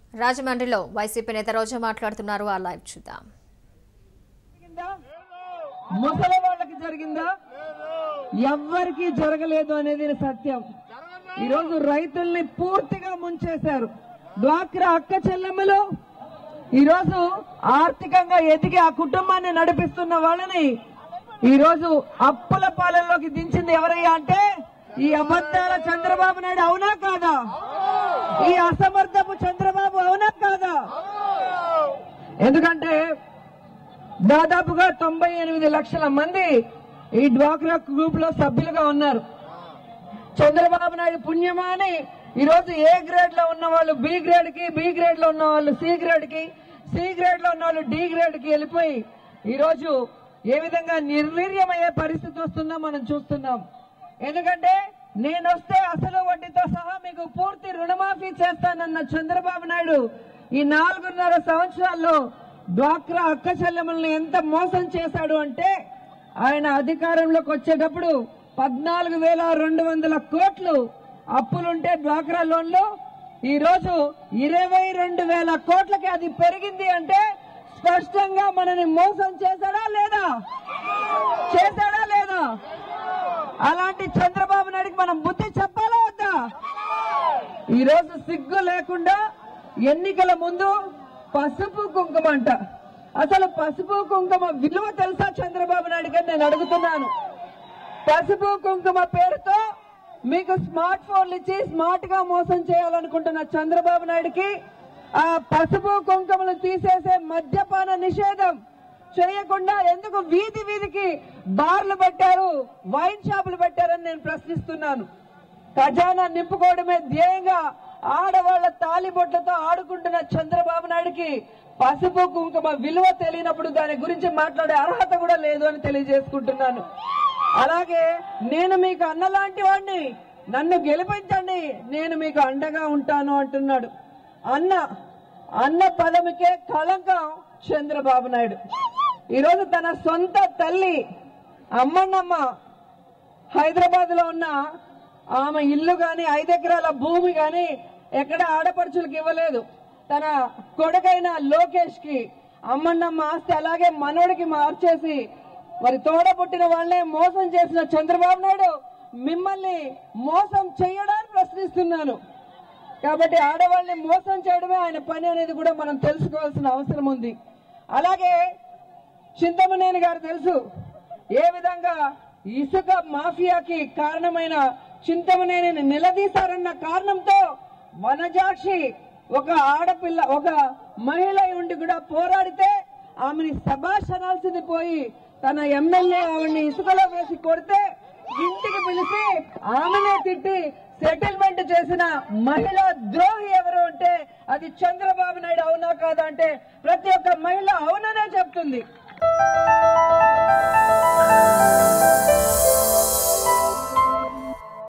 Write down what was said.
రాజమండ్రిలో వైసీపీ నేత రోజా మాట్లాడుతున్నారు ఆ లైవ్ చూద్దాం జరిగిందా ముసలి వాళ్ళకి జరిగిందా ఎవ్వరికి జరగలేదు అనేది సత్యం ఈరోజు రైతుల్ని పూర్తిగా ముంచేశారు డ్వాక్రా అక్క చెల్లెమ్మలు ఈరోజు ఆర్థికంగా ఎదిగి ఆ కుటుంబాన్ని నడిపిస్తున్న వాళ్ళని ఈరోజు అప్పుల పాలనలోకి దించింది ఎవరయ్యా అంటే ఈ అబద్ధాల చంద్రబాబు నాయుడు అవునా కాదా ఈ అసమర్థపు చంద్రబాబు అవునా కాదా ఎందుకంటే దాదాపుగా తొంభై ఎనిమిది లక్షల మంది ఈ డ్వాక్రా గ్రూప్ లో సభ్యులుగా ఉన్నారు చంద్రబాబు నాయుడు పుణ్యమా అని ఈరోజు ఏ గ్రేడ్ లో ఉన్న వాళ్ళు బి గ్రేడ్ కి బి గ్రేడ్ లో ఉన్న వాళ్ళు సి గ్రేడ్ కి సి గ్రేడ్ లో ఉన్న వాళ్ళు డి గ్రేడ్ కి వెళ్ళిపోయి ఈరోజు ఏ విధంగా నిర్వీర్యమయ్యే పరిస్థితి వస్తుందో మనం చూస్తున్నాం ఎందుకంటే నేను వస్తే అసలు వడ్డీతో సహా మీకు పూర్తి రుణమాఫీ చేస్తానన్న చంద్రబాబు నాయుడు ఈ నాలుగున్నర సంవత్సరాల్లో డ్వాక్రా అక్క చెల్లెమ్మల్ని ఎంత మోసం చేశాడు అంటే ఆయన అధికారంలోకి వచ్చేటప్పుడు పద్నాలుగు వేల రెండు వందల కోట్లు అప్పులుంటే డ్వాక్రా లోన్లు ఈ రోజు ఇరవై రెండు వేల కోట్లకి అది పెరిగింది అంటే స్పష్టంగా మనని మోసం చేశాడా లేదా చేశాడా లేదా అలాంటి చంద్రబాబు నాయుడికి మనం బుద్ధి చెప్పాలా వద్దా ఈ రోజు సిగ్గు లేకుండా ఎన్నికల ముందు పసుపు కుంకుమ అంట అసలు పసుపు కుంకుమ విలువ తెలుసా చంద్రబాబు నాయుడు గారు నేను అడుగుతున్నాను పసుపు కుంకుమ పేరుతో మీకు స్మార్ట్ ఫోన్లు ఇచ్చి స్మార్ట్ గా మోసం చేయాలనుకుంటున్న చంద్రబాబు నాయుడుకి ఆ పసుపు కుంకుమలు తీసేసే మద్యపాన నిషేధం చేయకుండా ఎందుకు వీధి వీధికి బార్లు పెట్టారు వైన్ షాపులు పెట్టారని నేను ప్రశ్నిస్తున్నాను ఖజానా నింపుకోవడమే ధ్యేయంగా ఆడవాళ్ల తాలిబొట్లతో ఆడుకుంటున్న చంద్రబాబు నాయుడుకి పసుపు కుంకుమ విలువ తెలియనప్పుడు దాని గురించి మాట్లాడే అర్హత కూడా లేదు అని తెలియజేసుకుంటున్నాను అలాగే నేను మీకు అన్నలాంటి వాడిని నన్ను గెలిపించండి నేను మీకు అండగా ఉంటాను అంటున్నాడు అన్న అన్న పదమికే కళంకం చంద్రబాబు నాయుడు ఈరోజు తన సొంత తల్లి అమ్మన్నమ్మ హైదరాబాద్ లో ఉన్న ఆమె ఇల్లు గాని ఐదు ఎకరాల భూమి గాని ఎక్కడ ఆడపడుచులకు ఇవ్వలేదు తన కొడుకైన లోకేష్ కి అమ్మన్నమ్మ ఆస్తి అలాగే మనోడికి మార్చేసి మరి తోడ పుట్టిన వాళ్ళే మోసం చేసిన చంద్రబాబు నాయుడు మిమ్మల్ని మోసం చేయడానికి ప్రశ్నిస్తున్నాను కాబట్టి ఆడవాళ్ళని మోసం చేయడమే ఆయన పని అనేది కూడా మనం తెలుసుకోవాల్సిన అవసరం ఉంది అలాగే చింతమనేని గారు తెలుసు ఏ విధంగా ఇసుక మాఫియాకి కారణమైన చింతమనేని నిలదీశారన్న కారణంతో వనజాక్షి ఒక ఆడపిల్ల ఒక మహిళ ఉండి కూడా పోరాడితే ఆమెని సభాష్ అనాల్సింది పోయి తన ఎమ్మెల్యే ఆవిడ్ని ఇసుకలో వేసి కొడితే ఇంటికి పిలిచి ఆమెనే తిట్టి సెటిల్మెంట్ చేసిన మహిళా ద్రోహి ఎవరు అంటే అది చంద్రబాబు నాయుడు అవునా కాదా అంటే ప్రతి ఒక్క మహిళ అవుననే చెప్తుంది